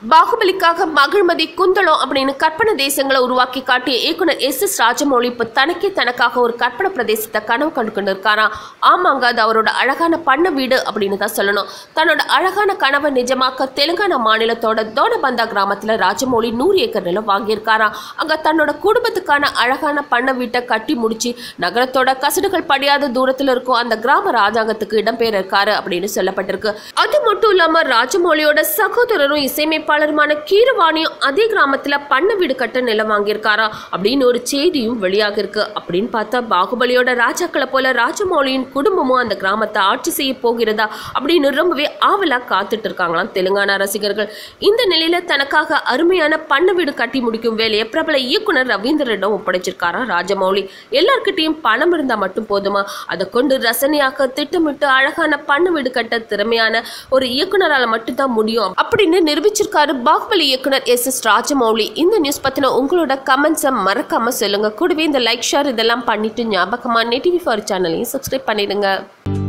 பாகுபலிக்காக மகிழ்மதி குந்தளம் அப்படின்னு கற்பனை தேசங்களை உருவாக்கி காட்டிய இயக்குனர் எஸ் எஸ் ராஜமௌழி இப்போ தனக்கே தனக்காக ஒரு கற்பனை பிரதேசத்தை கனவு கண்டு கொண்டு இருக்காராம் ஆமாங்க அது அவரோட அழகான பண்ண வீடு அப்படின்னு தான் சொல்லணும் தன்னோட அழகான கனவை நிஜமாக்க தெலுங்கானா மாநிலத்தோட தோடபந்தா கிராமத்தில் ராஜமௌழி நூறு ஏக்கர் நிலம் வாங்கியிருக்காராம் அங்கே தன்னோட குடும்பத்துக்கான அழகான பண்ண வீட்டை கட்டி முடிச்சு நகரத்தோட கசடுகள் படியாத தூரத்தில் இருக்கும் அந்த கிராம ராஜாங்கத்துக்கு இடம்பெயர் இருக்காரு அப்படின்னு சொல்லப்பட்டிருக்கு அது மட்டும் இல்லாம ராஜமௌழியோட சகோதரரும் இசையமைப்பாளருமான கீரவாணியும் அதே கிராமத்துல பண்ண வீடு கட்ட நிலம் வாங்கியிருக்காரா அப்படின்னு ஒரு செய்தியும் வெளியாக இருக்கு அப்படின்னு பார்த்தா பாகுபலியோட ராஜாக்களை போல ராஜமௌழியின் குடும்பமும் அந்த கிராமத்தை ஆட்சி செய்ய போகிறதா அப்படின்னு ரொம்பவே ஆவலா காத்துட்டு இருக்காங்களாம் தெலுங்கானா ரசிகர்கள் இந்த நிலையில தனக்காக அருமையான பண்ண வீடு கட்டி முடிக்கும் வேலையை பிரபல இயக்குனர் ரவீந்திரனிடம் ஒப்படைச்சிருக்காராம் ராஜமௌழி எல்லார்கிட்டயும் பணம் இருந்தா மட்டும் போதுமா அதை கொண்டு ரசனையாக்க திட்டமிட்டு அழகான பண்ண வீடு கட்ட திறமையான ஒரு இயக்குனரால மட்டும்தான் முடியும் அப்படின்னு நிரூபிச்சிருக்காரு பாகுபலி இயக்குனர் எஸ் எஸ் ராஜமௌலி இந்த நியூஸ் பத்தின உங்களோட கமெண்ட்ஸை மறக்காம சொல்லுங்க கூடவே இந்த லைக் ஷேர் இதெல்லாம் பண்ணிட்டு ஞாபகமா நெட்டிவி ஃபார் சேனலையும் சப்ஸ்கிரைப் பண்ணிடுங்க